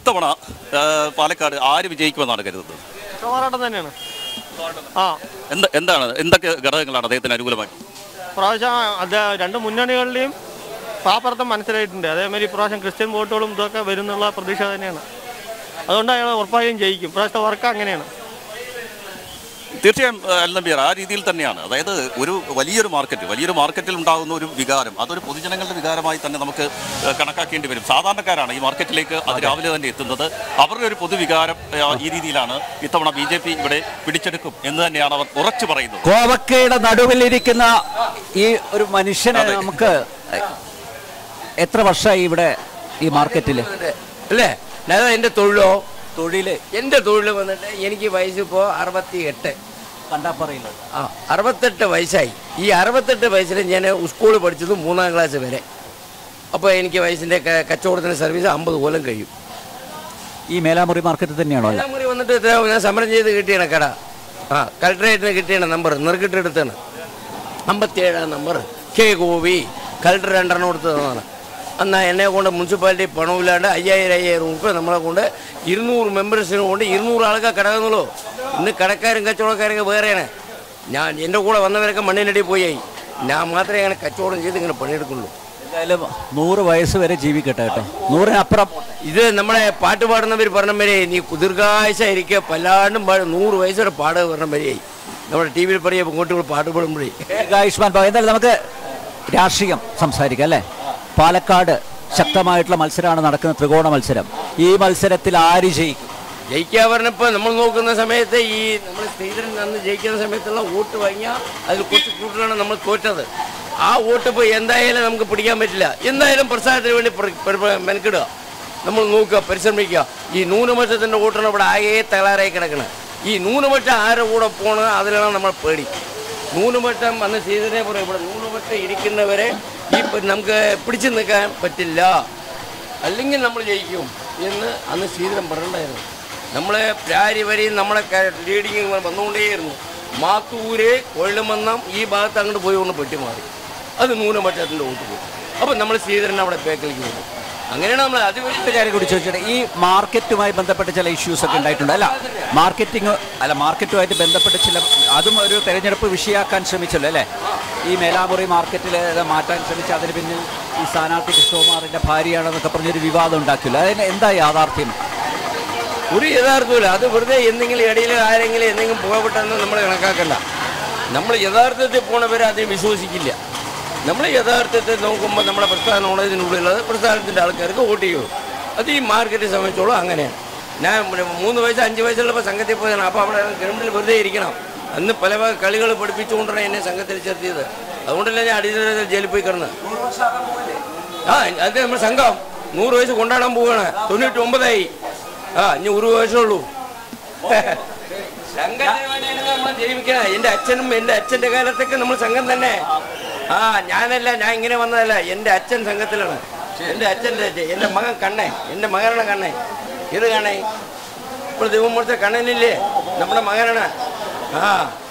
ഇത്തവണ ആ, പാലക്കാട് ആര് വിജയിക്കുമെന്നാണ് കരുതുന്നത് പോരാട്ടം തന്നെയാണ് ആ എന്ത് എന്താണ് എന്തൊക്കെ ഘടകങ്ങളാണ് അദ്ദേഹത്തിന് അനുകൂലമായി പ്രാവശ്യം അത് രണ്ട് മുന്നണികളുടെയും പാപ്പർത്ഥം മനസ്സിലായിട്ടുണ്ട് അതേമാതിരി ഇപ്രാവശ്യം ക്രിസ്ത്യൻ വോട്ടുകളും ഇതൊക്കെ വരുന്നുള്ള പ്രതീക്ഷ തന്നെയാണ് അതുകൊണ്ട് അയാൾ ഉറപ്പായും ജയിക്കും ഇപ്രാവശ്യത്തെ വർക്ക് അങ്ങനെയാണ് തീർച്ചയായും ആ, അൽ നബീർ ആ രീതിയിൽ തന്നെയാണ് അതായത് ഒരു വലിയൊരു മാർക്കറ്റ് വലിയൊരു മാർക്കറ്റിൽ ഉണ്ടാകുന്ന ഒരു വികാരം അതൊരു പൊതുജനങ്ങളുടെ വികാരമായി തന്നെ നമുക്ക് ആ, കണക്കാക്കേണ്ടി വരും സാധാരണക്കാരാണ് ഈ മാർക്കറ്റിലേക്ക് അത് രാവിലെ തന്നെ എത്തുന്നത് അവരുടെ ഒരു പൊതുവികാരം ആ, ഈ രീതിയിലാണ് ഇത്തവണ ബി ജെ പി ഇവിടെ പിടിച്ചെടുക്കും എന്ന് തന്നെയാണ് അവർ ഉറച്ചു പറയുന്നത് കോവക്കയുടെ നടുവിലിരിക്കുന്ന ഈ ഒരു മനുഷ്യനെ നമുക്ക് എത്ര വർഷമായി ഇവിടെ ഈ മാർക്കറ്റിൽ അല്ലേ അതായത് എൻ്റെ തൊഴിലോ തൊഴില് എൻ്റെ തൊഴിൽ വന്നിട്ട് എനിക്ക് വയസ്സ് ഇപ്പോൾ അറുപത്തി എട്ട് കണ്ടാ പറയില്ല ആ അറുപത്തെട്ട് വയസ്സായി ഈ അറുപത്തെട്ട് വയസ്സിൽ ഞാൻ സ്കൂളിൽ പഠിച്ചത് മൂന്നാം ക്ലാസ് വരെ അപ്പോൾ എനിക്ക് വയസ്സിൻ്റെ ക- കച്ചവടത്തിന് സർവീസ് അമ്പത് കൊല്ലം കഴിയും ഈ മേലാമുറി മാർക്കറ്റ് തന്നെയാണോ അല്ല മുറി വന്നിട്ട് ഇത്ര ഞാൻ സമരം ചെയ്ത് കിട്ടിയാണ് കട ആ കളക്ടറേറ്റിന് കിട്ടിയാണ് നമ്പർ നെറുക്കിട്ടെടുത്താണ് അമ്പത്തിയേഴാം നമ്പർ കെ ഗോപി കളക്ടർ രണ്ടെണ്ണം കൊടുത്തതാണ് എന്നാൽ എന്നെ കൊണ്ട് മുനിസിപ്പാലിറ്റി പണമില്ലാണ്ട് അയ്യായിരം അയ്യായിരം ഉറുപ്പ് നമ്മളെ കൊണ്ട് ഇരുന്നൂറ് മെമ്പേഴ്സിനെ കൊണ്ട് ഇരുന്നൂറ് ആൾക്കാർ കിടക്കുന്നുള്ളൂ ഇന്ന് കടക്കാരും കച്ചവടക്കാരൊക്കെ വേറെയാണ് ഞാൻ എൻ്റെ കൂടെ വന്നവരൊക്കെ മണ്ണിനടി പോയി ഞാൻ മാത്രമേ അങ്ങനെ കച്ചവടം ചെയ്ത് ഇങ്ങനെ പണിയെടുക്കുള്ളൂ എന്തായാലും നൂറ് വയസ്സ് വരെ ജീവിക്കട്ടെ കേട്ടോ നൂറിനപ്പുറം ഇത് നമ്മളെ പാട്ട് പാടുന്നവർ പറഞ്ഞ വരെ നീ ദീർഘായുസായിരിക്കുക പല്ലാണ്ടും പാടും നൂറ് വയസ്സോടെ പാടുക പറഞ്ഞ വരെയായി നമ്മുടെ ടി വിയിൽ പറയുക ഇങ്ങോട്ട് പാട്ട് പാടുമ്പോഴേ ആയുഷ്മാൻ ഭവൻ എന്തായാലും നമുക്ക് രാഷ്ട്രീയം സംസാരിക്കാം അല്ലേ പാലക്കാട് ശക്തമായിട്ടുള്ള മത്സരമാണ് നടക്കുന്ന ത്രികോണ മത്സരം ഈ മത്സരത്തിൽ ആര് ജയിക്കും ജയിക്കാൻ പറഞ്ഞപ്പോൾ നമ്മൾ നോക്കുന്ന സമയത്ത് ഈ നമ്മൾ ശ്രീധരൻ അന്ന് ജയിക്കുന്ന സമയത്തുള്ള വോട്ട് വാങ്ങിയാൽ അതിൽ കുറച്ച് കൂട്ടിലാണ് നമ്മൾ തോറ്റത് ആ വോട്ട് ഇപ്പോൾ എന്തായാലും നമുക്ക് പിടിക്കാൻ പറ്റില്ല എന്തായാലും പ്രസാദത്തിന് വേണ്ടി പ്ര- പ്ര- മെനക്കിടുക നമ്മൾ നോക്കുക പരിശ്രമിക്കുക ഈ ന്യൂനപക്ഷത്തിൻ്റെ വോട്ടാണ് ഇവിടെ ആകെ തകരാറായി കിടക്കുന്നത് ഈ ന്യൂനപക്ഷം ആരുടെ കൂടെ പോകണം അതിലാണ് നമ്മൾ പേടി ന്യൂനപക്ഷം അന്ന് ശ്രീധരനെ പറയും ഇവിടെ ന്യൂനപക്ഷം ഇരിക്കുന്നവരെ ഈ പ- നമുക്ക് പിടിച്ചു നിൽക്കാൻ പറ്റില്ല അല്ലെങ്കിൽ നമ്മൾ ജയിക്കും എന്ന് അന്ന് ശ്രീധരൻ പറഞ്ഞിട്ടുണ്ടായിരുന്നു നമ്മളെ പ്രാരി വരെയും നമ്മളെ ലീഡിങ് വന്നുകൊണ്ടേയിരുന്നു മാത്തൂര് കൊള്ളുമന്നം ഈ ഭാഗത്ത് അങ്ങോട്ട് പോയി കൊണ്ട് പെട്ടി മാറി അത് ന്യൂനപക്ഷത്തിൻ്റെ വോട്ട് പോയി അപ്പം നമ്മൾ ശ്രീധരൻ അവിടെ ബേക്കിലേക്ക് വന്നു അങ്ങനെയാണ് നമ്മൾ അത് ഒരു കാര്യം കൂടി ചോദിച്ചിട്ട് ഈ മാർക്കറ്റുമായി ബന്ധപ്പെട്ട ചില ഇഷ്യൂസ് ഒക്കെ ഉണ്ടായിട്ടുണ്ട് അല്ല മാർക്കറ്റിംഗ് അല്ല മാർക്കറ്റുമായിട്ട് ബന്ധപ്പെട്ട ചില അതും ഒരു തെരഞ്ഞെടുപ്പ് വിഷയമാക്കാൻ ശ്രമിച്ചല്ലോ അല്ലേ ഈ മേലാമുറി മാർക്കറ്റിൽ മാറ്റാൻ ശ്രമിച്ച അതിന് പിന്നിൽ ഈ സ്ഥാനാർത്ഥി കൃഷ്ണകുമാറിന്റെ ഭാര്യയാണെന്നൊക്കെ പറഞ്ഞൊരു വിവാദം ഉണ്ടാക്കില്ല അതിന് എന്താ യാഥാർത്ഥ്യം ഒരു യഥാർത്ഥമില്ല അത് വെറുതെ എന്തെങ്കിലും ഇടയിൽ ആരെങ്കിലും എന്തെങ്കിലും പോകപ്പെട്ടെന്ന് നമ്മൾ കണക്കാക്കണ്ട നമ്മൾ യഥാർത്ഥത്തിൽ പോണവരെ അതിനെ വിശ്വസിക്കില്ല നമ്മൾ യഥാർത്ഥത്തിൽ നോക്കുമ്പോൾ നമ്മുടെ പ്രസ്ഥാനമാണ് ഇതിനുള്ളിലുള്ളത് പ്രസ്ഥാനത്തിൻ്റെ ആൾക്കാർക്ക് വോട്ട് ചെയ്യുള്ളൂ അത് ഈ മാർക്കറ്റ് സംബന്ധിച്ചോളം അങ്ങനെയാണ് ഞാൻ പിന്നെ മൂന്ന് വയസ്സ് അഞ്ച് വയസ്സുള്ളപ്പോൾ സംഘത്തിൽ പോയതാണ് അപ്പോൾ അവിടെ ഗ്രൗണ്ടിൽ വെറുതെ ഇരിക്കണം അന്ന് പല വക കളികൾ പഠിപ്പിച്ചുകൊണ്ടാണ് എന്നെ സംഘത്തിൽ ചേർത്തിയത് അതുകൊണ്ടല്ല ഞാൻ അടിയന്തര ജയിലിൽ പോയി കിടന്നത് ആ അത് നമ്മുടെ സംഘം നൂറ് വയസ്സ് കൊണ്ടാടാൻ പോവുകയാണ് തൊണ്ണൂറ്റി ഒമ്പതായി ആ ഇനി ഒരു വയസ്സുള്ളൂ സംഘത്തിന് വേണ്ടിയാണ് നമ്മൾ ജീവിക്കണം എൻ്റെ അച്ഛനും എൻ്റെ അച്ഛൻ്റെ കാലത്തൊക്കെ നമ്മൾ സംഘം തന്നെ ആ ഞാനല്ല ഞാൻ ഇങ്ങനെ വന്നതല്ല എൻ്റെ അച്ഛൻ സംഘത്തിലാണ് എൻ്റെ അച്ഛൻ്റെ എൻ്റെ മകൻ കണ്ണേ എൻ്റെ മകനാണ് കണ്ണേ ഇത് കാണേ ഇപ്പോൾ ദൈവം കൊടുത്ത കണ്ണനില്ലേ നമ്മുടെ മകനാണ് ആ